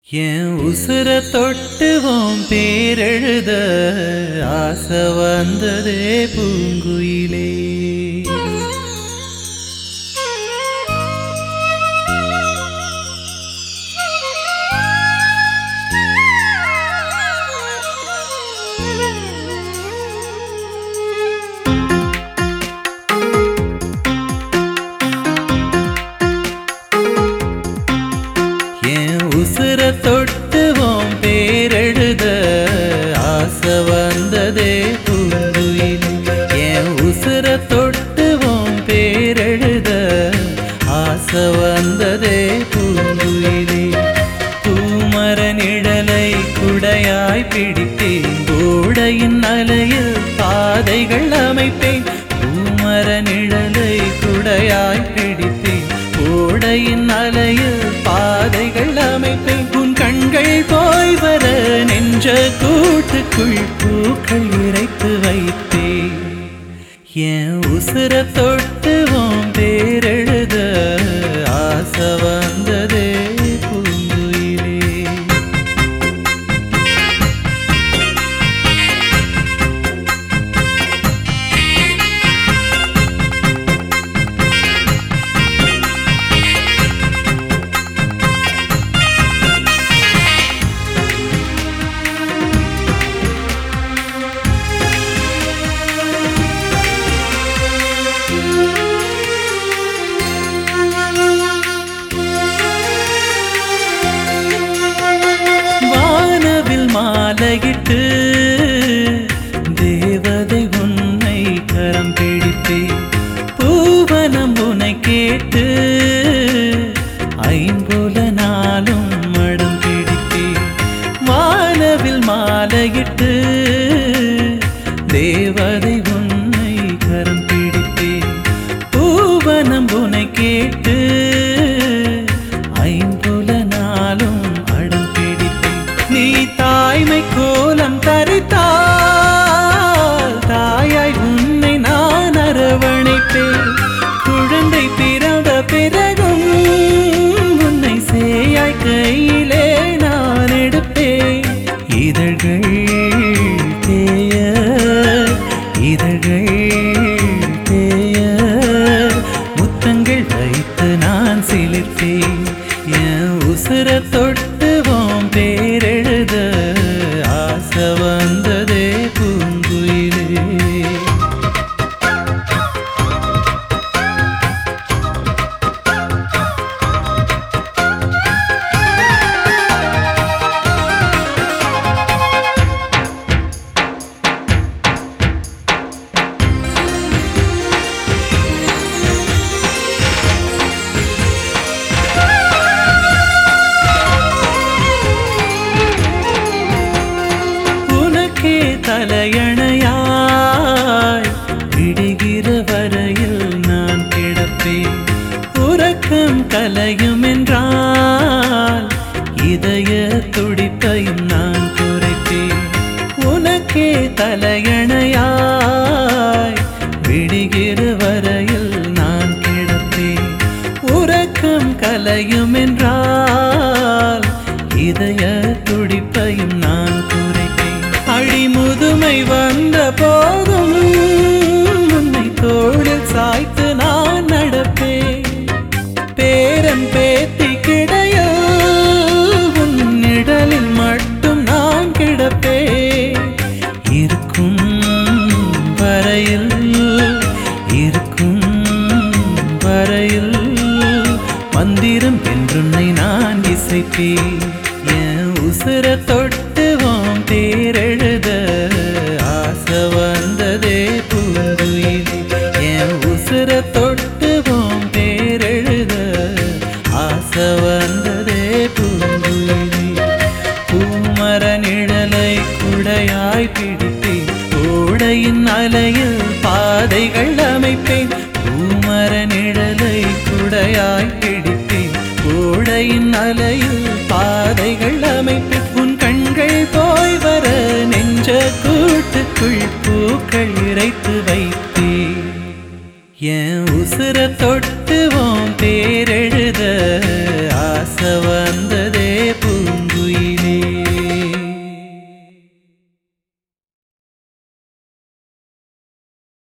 என் உசுர தொட்டுவோம் பேரெழுத ஆசை வந்ததே பூங்குயிலே என் உசுர தொட்டுவோம் பேரெழுத ஆசை வந்ததே பூங்குயிலே என் உசுர தொட்டுவோம் பேரெழுத ஆசை வந்ததே பூங்குயிலே பூமர நிழலை குடையாய் பிடித்தேன் கோடையின் அலையில் பாதைகள் அமைப்பேன் பூமர நிழலை குடையாய் பிடித்தேன் கோடையின் அலையில் பாதைகள் அமைப்பேன் உன் கண்கள் போய் வர நெஞ்ச கூட்டுக்குள் பூக்கள் இறைத்து வைத்தேன் என் உசுர தொட்டுவோம் பேரெழுத ஆசை வந்ததே பூங்குயிலே வானவில் மாலையிட்டு தேவதை உன்னை கரம் பிடித்தேன் பூவனம் உன்னை கேட்டு ஐம்புல நாளும் மடம் பிடித்தேன் வானவில் மாலையிட்டு தேவதை உன்னை கரம் பிடித்தேன் பூவனம் உன்னை கேட்டு ஐம்புல நாளும் அடம் பிடித்தேன் நீ தாய்மை கோலம் தரித்தால் தாயாய் உன்னை நான் அரவணைப்பேன் குழந்தை பிறந்த பிறகும் உன்னை சேயாய் கையிலே நான் எடுப்பேன் இதழ்கள் தேய இதழ்கள் தேய முத்தங்கள் வைத்து நான் சிலிர்த்தேன் என் உசுர தொட்டுவோம் பேரெழுத ஆசை வந்ததே பூங்குயிலே உனக்கே தலையணையாய் விடுகிற வரையில் நான் கிடப்பேன் உறக்கம் கலையும் என்றால் இதய துடிப்பையும் நான் குறைப்பேன் உனக்கே தலையணையாய் விடுகிற வரையில் நான் கிடப்பேன் உறக்கம் கலையும் என்றால் இதய துடிப்பையும் நான் குறைப்பேன் அழிமுதுமை வந்த போதும் உன்னை தோளில் சாய்த்து நான் நடப்பேன் பேரன் பேத்தி கிடைய உன் நிழலில் மட்டும் நான் கிடப்பேன் இருக்கும் வரையில் இருக்கும் வரையில் மந்திரம் என்றுன்னை நான் இசைப்பேன் என் உசுர தொட்டுவோம் தேரெழுத ஆசை வந்ததே பூங்குயிலே என் உசுர தொட்டுவோம் பேரெழுத ஆசை வந்ததே பூங்குயிலே பூமர நிழலை குடையாய் பிடித்தேன் ஓடையின் அலையில் பாதைகள் அமைப்பேன் பூமர நிழலை குடையாய் பிடித்தேன் ஓடையின் அலையில் பாதைகள் அமைப்பேன் உன் கண்கள் போய் வர நெஞ்ச கூட்டுக்குள் பூக்கள் இறைத்து வைத்தேன் என் உசுர தொட்டுவோம் பேரெழுத ஆசை